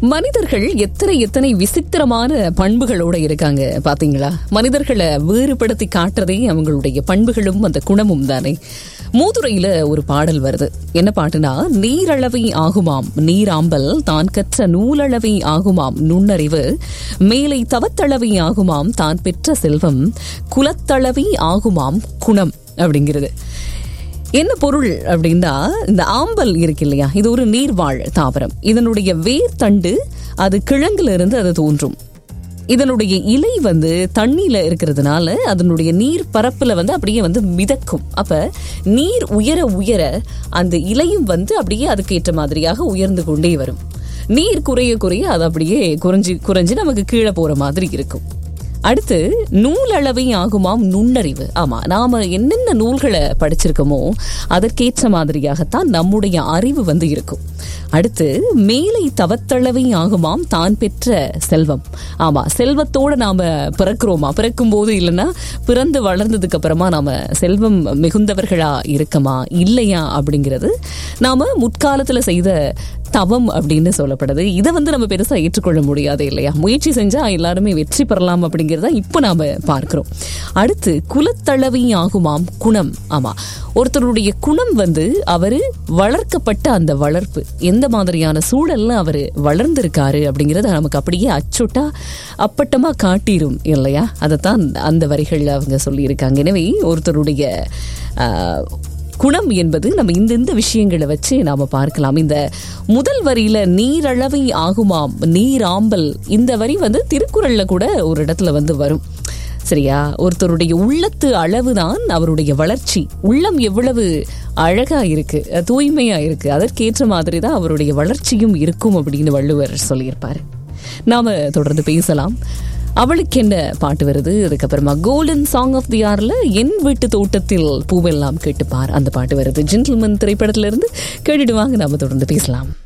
மனிதர்கள் எத்தனை எத்தனை விசித்திரமான பண்புகளோட இருக்காங்க பாத்தீங்களா மனிதர்களை வேறுபடுத்தி காட்டுறதே அவங்களுடைய பண்புகளும் அந்த குணமும் தானே மூதுரையில ஒரு பாடல் வருது என்ன பாட்டுனா நீரளவை ஆகுமாம் நீராம்பல் தான் கற்ற நூலளவை ஆகுமாம் நுண்ணறிவு மேலை தவத்தளவை ஆகுமாம் தான் பெற்ற செல்வம் குலத்தளவை ஆகுமாம் குணம் அப்படிங்கிறது என்ன பொருள் அப்படின்னா இந்த ஆம்பல் இருக்கு இல்லையா இது ஒரு நீர்வாழ் தாவரம் இதனுடைய வேர் தண்டு அது கிழங்குல இருந்து அது தோன்றும் இதனுடைய இலை வந்து தண்ணியில இருக்கிறதுனால அதனுடைய நீர் பரப்புல வந்து அப்படியே வந்து மிதக்கும் அப்ப நீர் உயர உயர அந்த இலையும் வந்து அப்படியே அதுக்கு ஏற்ற மாதிரியாக உயர்ந்து கொண்டே வரும் நீர் குறைய குறைய அது அப்படியே குறைஞ்சி குறைஞ்சு நமக்கு கீழே போற மாதிரி இருக்கும் அடுத்து நூலளவை ஆகுமாம் நுண்ணறிவு ஆமா நாம என்னென்ன நூல்களை படிச்சிருக்கோமோ அதற்கேற்ற மாதிரியாகத்தான் நம்முடைய அறிவு வந்து இருக்கும் அடுத்து மேலை தவத்தளவை ஆகுமாம் தான் பெற்ற செல்வம் ஆமா செல்வத்தோட நாம பிறக்கிறோமா பிறக்கும் போது இல்லைன்னா பிறந்து வளர்ந்ததுக்கு அப்புறமா நாம செல்வம் மிகுந்தவர்களா இருக்கமா இல்லையா அப்படிங்கிறது நாம முற்காலத்துல செய்த தவம் அப்படின்னு சொல்லப்படுது இதை வந்து நம்ம பெருசா ஏற்றுக்கொள்ள முடியாது இல்லையா முயற்சி செஞ்சா எல்லாருமே வெற்றி பெறலாம் அப்படிங்கிறத இப்போ நாம பார்க்கிறோம் அடுத்து குலத்தளவி ஆகுமாம் குணம் ஆமா ஒருத்தருடைய குணம் வந்து அவரு வளர்க்கப்பட்ட அந்த வளர்ப்பு எந்த மாதிரியான சூழல்ல அவரு வளர்ந்திருக்காரு அப்படிங்கறத நமக்கு அப்படியே அச்சுட்டா அப்பட்டமா காட்டிரும் இல்லையா அதைத்தான் அந்த வரிகள்ல அவங்க சொல்லியிருக்காங்க எனவே ஒருத்தருடைய ஆஹ், குணம் என்பது நம்ம இந்த இந்த விஷயங்களை வச்சு நாம பார்க்கலாம் இந்த முதல் வரியில நீரளவை ஆகுமாம் நீராம்பல் இந்த வரி வந்து திருக்குறள்ல கூட ஒரு இடத்துல வந்து வரும் சரியா ஒருத்தருடைய உள்ளத்து அளவுதான் அவருடைய வளர்ச்சி உள்ளம் எவ்வளவு அழகா இருக்கு தூய்மையா இருக்கு அதற்கேற்ற மாதிரி தான் அவருடைய வளர்ச்சியும் இருக்கும் அப்படின்னு வள்ளுவர் சொல்லியிருப்பாரு நாம தொடர்ந்து பேசலாம் அவளுக்கு என்ன பாட்டு வருது அதுக்கப்புறமா கோல்டன் சாங் ஆஃப் தி ஆர்ல என் வீட்டு தோட்டத்தில் பூவெல்லாம் கேட்டுப்பார் அந்த பாட்டு வருது ஜென்டில்மன் திரைப்படத்துல இருந்து கேட்டுட்டு வாங்க நாம தொடர்ந்து பேசலாம்